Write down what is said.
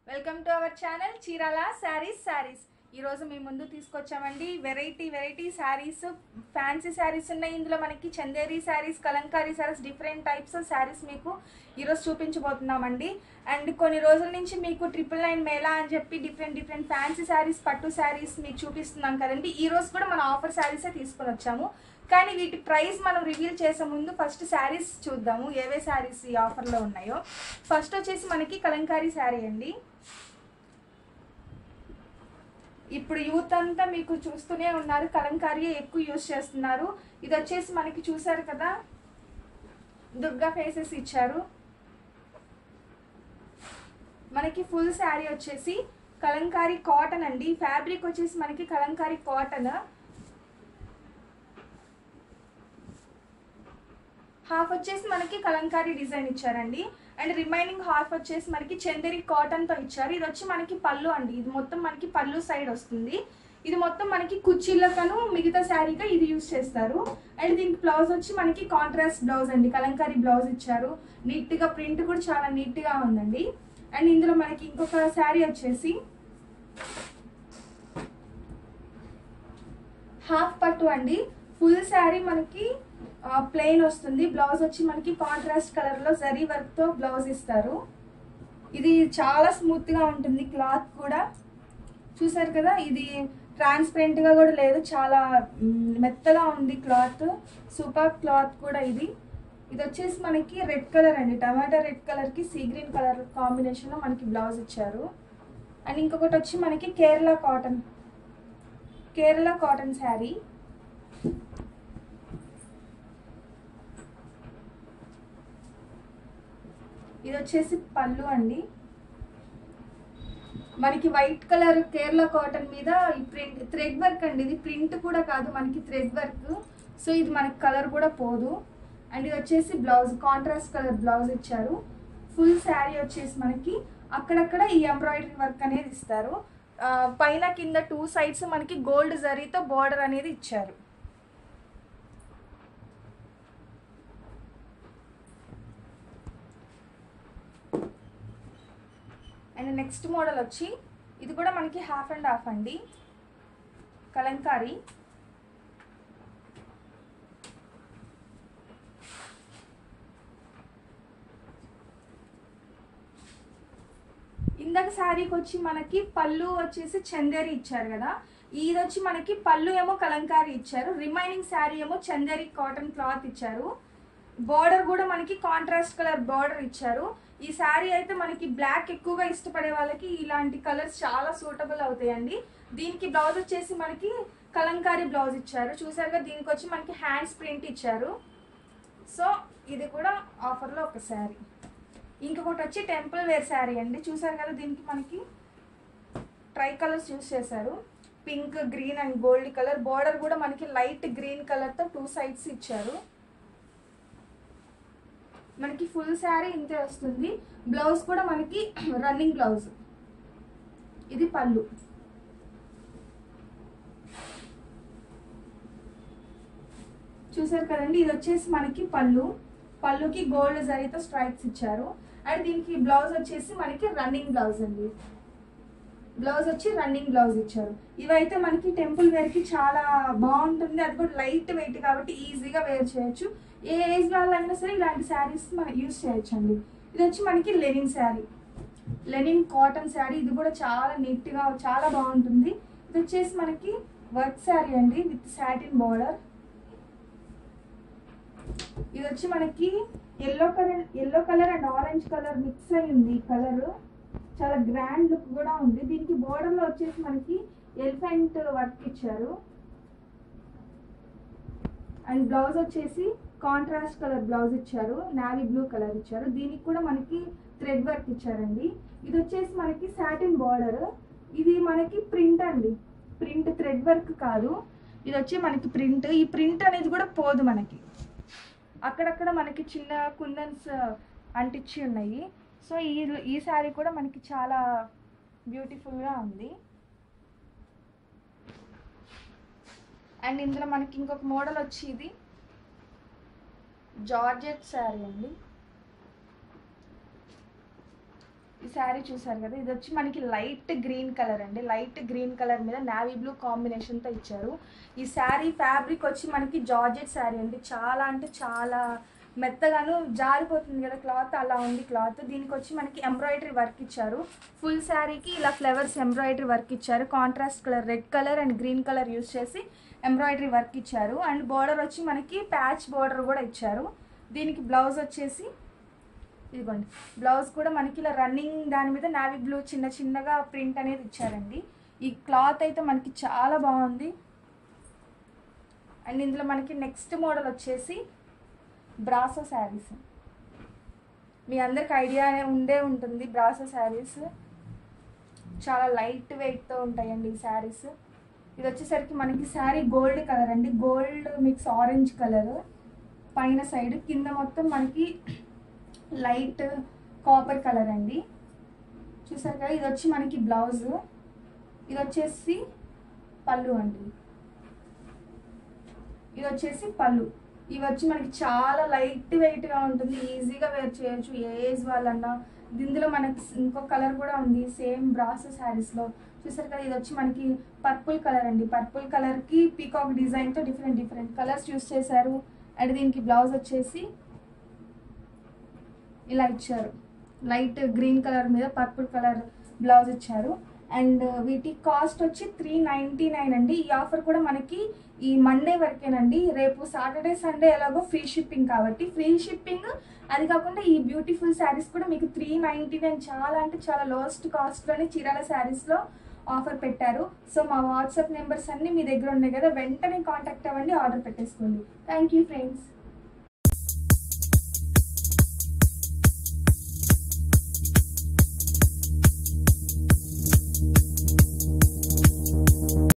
welcome to our channel Chirala saris saris ఈరోజు మీ ముందు తీసుకొచ్చామండి variety variety saris fancy saris ఉన్నాయి ఇందులో మనకి చందేరి శారీస్ కలంకారీ శారీస్ డిఫరెంట్ టైప్స్ శారీస్ మీకు ఈరోజు చూపించబోతున్నామండి అండ్ కొన్ని రోజుల నుంచి మీకు ట్రిపుల్ నైన్ మేళా అని చెప్పి డిఫరెంట్ డిఫరెంట్ ఫ్యాన్సీ శారీస్ పట్టు శారీస్ మీకు చూపిస్తున్నాం కదండి ఈ రోజు కూడా మన ఆఫర్ శారీసే తీసుకొని వచ్చాము కానీ వీటి ప్రైస్ మనం రివీల్ చేసే ముందు ఫస్ట్ శారీస్ చూద్దాము ఏవే శారీస్ ఈ ఆఫర్లో ఉన్నాయో ఫస్ట్ వచ్చేసి మనకి కలంకారీ శారీ అండి ఇప్పుడు యూత్ అంతా మీకు చూస్తూనే ఉన్నారు కలంకారీ ఎక్కువ యూజ్ చేస్తున్నారు ఇది వచ్చేసి మనకి చూసారు కదా దుర్గా ఫేసెస్ ఇచ్చారు మనకి ఫుల్ శారీ వచ్చేసి కలంకారీ కాటన్ అండి ఫ్యాబ్రిక్ వచ్చేసి మనకి కలంకారీ కాటన్ హాఫ్ వచ్చేసి మనకి కలంకారీ డిజైన్ ఇచ్చారండి అండ్ రిమైనింగ్ హాఫ్ వచ్చేసి మనకి చందేరి కాటన్ తో ఇచ్చారు ఇది వచ్చి మనకి పళ్ళు అండి ఇది మొత్తం మనకి పళ్ళు సైడ్ వస్తుంది ఇది మొత్తం మనకి కుర్చీలకను మిగతా శారీగా ఇది యూస్ చేస్తారు అండ్ దీనికి బ్లౌజ్ వచ్చి మనకి కాంట్రాస్ట్ బ్లౌజ్ అండి కలంకారీ బ్లౌజ్ ఇచ్చారు నీట్ గా ప్రింట్ కూడా చాలా నీట్ గా ఉందండి అండ్ ఇందులో మనకి ఇంకొక శారీ వచ్చేసి హాఫ్ పట్టు అండి ఫుల్ శారీ మనకి ప్లెయిన్ వస్తుంది బ్లౌజ్ వచ్చి మనకి కాంట్రాస్ట్ కలర్ లో జరీ వర్క్ తో బ్లౌజ్ ఇస్తారు ఇది చాలా స్మూత్ గా ఉంటుంది క్లాత్ కూడా చూసారు కదా ఇది ట్రాన్స్పరెంట్ గా కూడా లేదు చాలా మ్, మెత్తగా ఉంది క్లాత్ సూపర్ క్లాత్ కూడా ఇది ఇది వచ్చేసి మనకి రెడ్ కలర్ అండి టమాటా రెడ్ కలర్ కి సీ గ్రీన్ కలర్ కాంబినేషన్ లో మనకి బ్లౌజ్ ఇచ్చారు అండ్ ఇంకొకటి వచ్చి మనకి కేరళ కాటన్ కేరళ కాటన్ శారీ ఇది వచ్చేసి పళ్ళు అండి మనకి వైట్ కలర్ కేరళ కాటన్ మీద ఈ ప్రింట్ థ్రెడ్ వర్క్ అండి ఇది ప్రింట్ కూడా కాదు మనకి థ్రెడ్ వర్క్ సో ఇది మనకి కలర్ కూడా పోదు అండ్ ఇది వచ్చేసి బ్లౌజ్ కాంట్రాస్ట్ కలర్ బ్లౌజ్ ఇచ్చారు ఫుల్ శారీ వచ్చేసి మనకి అక్కడక్కడ ఈ ఎంబ్రాయిడరీ వర్క్ అనేది ఇస్తారు ఆ, పైన కింద టూ సైడ్స్ మనకి గోల్డ్ జరీతో బార్డర్ అనేది ఇచ్చారు అండ్ నెక్స్ట్ మోడల్ వచ్చి ఇది కూడా మనకి హాఫ్ అండ్ హాఫ్ అండి కలంకారీ ఇందాక శారీకి వచ్చి మనకి పళ్ళు వచ్చేసి చందేరి ఇచ్చారు కదా ఇది వచ్చి మనకి పళ్ళు ఏమో కలంకారీ ఇచ్చారు రిమైనింగ్ శారీ ఏమో చందేరి కాటన్ క్లాత్ ఇచ్చారు బార్డర్ కూడా మనకి కాంట్రాస్ట్ కలర్ బార్డర్ ఇచ్చారు ఈ శారీ అయితే మనకి బ్లాక్ ఎక్కువగా ఇష్టపడే వాళ్ళకి ఇలాంటి కలర్స్ చాలా సూటబుల్ అవుతాయండి దీనికి బ్లౌజ్ వచ్చేసి మనకి కలంకారీ బ్లౌజ్ ఇచ్చారు చూసారుగా దీనికి వచ్చి మనకి హ్యాండ్స్ ప్రింట్ ఇచ్చారు సో ఇది కూడా ఆఫర్లో ఒక శారీ ఇంకొకటి వచ్చి టెంపుల్ వేర్ శారీ అండి చూసారు కదా దీనికి మనకి ట్రై కలర్స్ యూస్ చేశారు pink green and gold colour border కూడా మనకి లైట్ గ్రీన్ కలర్తో టూ సైడ్స్ ఇచ్చారు మనకి ఫుల్ శారీ ఇంతే వస్తుంది బ్లౌజ్ కూడా మనకి రన్నింగ్ బ్లౌజ్ ఇది పళ్ళు చూసారు కదండి ఇది వచ్చేసి మనకి పళ్ళు పళ్ళుకి గోల్డ్ జరీతో స్ట్రైప్స్ ఇచ్చారు అండ్ దీనికి బ్లౌజ్ వచ్చేసి మనకి రన్నింగ్ బ్లౌజ్ అండి బ్లౌజ్ వచ్చి రన్నింగ్ బ్లౌజ్ ఇచ్చారు ఇవైతే మనకి టెంపుల్ వేర్ కి చాలా బాగుంటుంది అది కూడా లైట్ వెయిట్ కాబట్టి ఈజీగా వేర్ చేయొచ్చు ఏ ఏజ్ వాళ్ళైనా సరే ఇలాంటి శారీస్ మనం యూస్ చేయొచ్చు అండి ఇది వచ్చి మనకి linen sari linen cotton sari ఇది కూడా చాలా నీట్ గా చాలా బాగుంటుంది ఇది వచ్చేసి మనకి వర్క్ శారీ అండి విత్ సాటిన్ బార్డర్ ఇది వచ్చి మనకి yellow colour yellow colour and orange colour mix అయి ఉంది కలర్ చాలా గ్రాండ్ లుక్ కూడా ఉంది దీనికి border లో వచ్చేసి మనకి ఎలిఫెంట్ వర్క్ ఇచ్చారు అండ్ బ్లౌజ్ వచ్చేసి కాంట్రాస్ట్ కలర్ బ్లౌజ్ ఇచ్చారు నావీ బ్లూ కలర్ ఇచ్చారు దీనికి కూడా మనకి థ్రెడ్ వర్క్ ఇచ్చారండి ఇది వచ్చేసి మనకి సాటిన్ బార్డర్ ఇది మనకి ప్రింట్ అండి ప్రింట్ థ్రెడ్ వర్క్ కాదు ఇది వచ్చి మనకి ప్రింట్ ఈ ప్రింట్ అనేది కూడా పోదు మనకి అక్కడక్కడ మనకి చిన్న కుందన్స్ అంటించి ఉన్నాయి సో ఈ ఈ శారీ కూడా మనకి చాలా బ్యూటిఫుల్గా ఉంది అండ్ ఇందులో మనకి ఇంకొక మోడల్ వచ్చి ఇది జార్జెట్ శారీ అండి ఈ శారీ చూసారు కదా ఇది వచ్చి మనకి లైట్ గ్రీన్ కలర్ అండి లైట్ గ్రీన్ కలర్ మీద నావీ బ్లూ కాంబినేషన్తో ఇచ్చారు ఈ శారీ ఫ్యాబ్రిక్ వచ్చి మనకి జార్జెట్ శారీ అండి చాలా అంటే చాలా మెత్తగాను జారిపోతుంది కదా క్లాత్ అలా ఉంది క్లాత్ దీనికి వచ్చి మనకి ఎంబ్రాయిడరీ వర్క్ ఇచ్చారు ఫుల్ శారీకి ఇలా ఫ్లవర్స్ ఎంబ్రాయిడరీ వర్క్ ఇచ్చారు contrast colour red colour and green colour use చేసి ఎంబ్రాయిడరీ వర్క్ ఇచ్చారు అండ్ బోర్డర్ వచ్చి మనకి ప్యాచ్ బోర్డర్ కూడా ఇచ్చారు దీనికి బ్లౌజ్ వచ్చేసి ఇదిగోండి బ్లౌజ్ కూడా మనకి ఇలా రన్నింగ్ దాని మీద నావీ బ్లూ చిన్న చిన్నగా ప్రింట్ అనేది ఇచ్చారండి ఈ క్లాత్ అయితే మనకి చాలా బాగుంది అండ్ ఇందులో మనకి నెక్స్ట్ మోడల్ వచ్చేసి బ్రాసో శారీస్ మీ అందరికి ఐడియా ఉండే ఉంటుంది బ్రాసో శారీస్ చాలా లైట్ వెయిట్తో ఉంటాయండి ఈ శారీస్ ఇది వచ్చేసరికి మనకి శారీ గోల్డ్ కలర్ అండి గోల్డ్ మిక్స్ ఆరెంజ్ కలర్ పైన సైడ్ కింద మొత్తం మనకి లైట్ కాపర్ కలర్ అండి చూసారు కదా ఇది వచ్చి మనకి బ్లౌజ్ ఇది వచ్చేసి పళ్ళు అండి ఇది వచ్చేసి పళ్ళు ఇవి వచ్చి మనకి చాలా లైట్ వెయిట్గా ఉంటుంది ఈజీగా వేర్ చేయొచ్చు ఏ ఏజ్ వాళ్ళన్నా ఇందులో మనకి ఇంకో కలర్ కూడా ఉంది సేమ్ బ్రాస్ శారీస్లో చూసారు కదా ఇది వచ్చి మనకి పర్పుల్ కలర్ అండి పర్పుల్ కలర్కి పీకాక్ డిజైన్తో డిఫరెంట్ డిఫరెంట్ కలర్స్ యూస్ చేశారు అండ్ దీనికి బ్లౌజ్ వచ్చేసి ఇలా ఇచ్చారు లైట్ గ్రీన్ కలర్ మీద పర్పుల్ కలర్ బ్లౌజ్ ఇచ్చారు అండ్ వీటి కాస్ట్ వచ్చి త్రీ నైంటీ నైన్ అండి ఈ ఆఫర్ కూడా మనకి ఈ మండే వరకేనండి రేపు సాటర్డే సండే ఎలాగో ఫ్రీ షిప్పింగ్ కాబట్టి ఫ్రీ షిప్పింగ్ అది కాకుండా ఈ బ్యూటిఫుల్ శారీస్ కూడా మీకు త్రీ నైంటీ నైన్ చాలా అంటే చాలా లోయెస్ట్ కాస్ట్లోనే చీరాల శారీస్లో ఆఫర్ పెట్టారు సో మా వాట్సాప్ నెంబర్స్ అన్నీ మీ దగ్గర ఉన్నాయి కదా వెంటనే కాంటాక్ట్ అవ్వండి ఆర్డర్ పెట్టేసుకోండి థ్యాంక్ యూ ఫ్రెండ్స్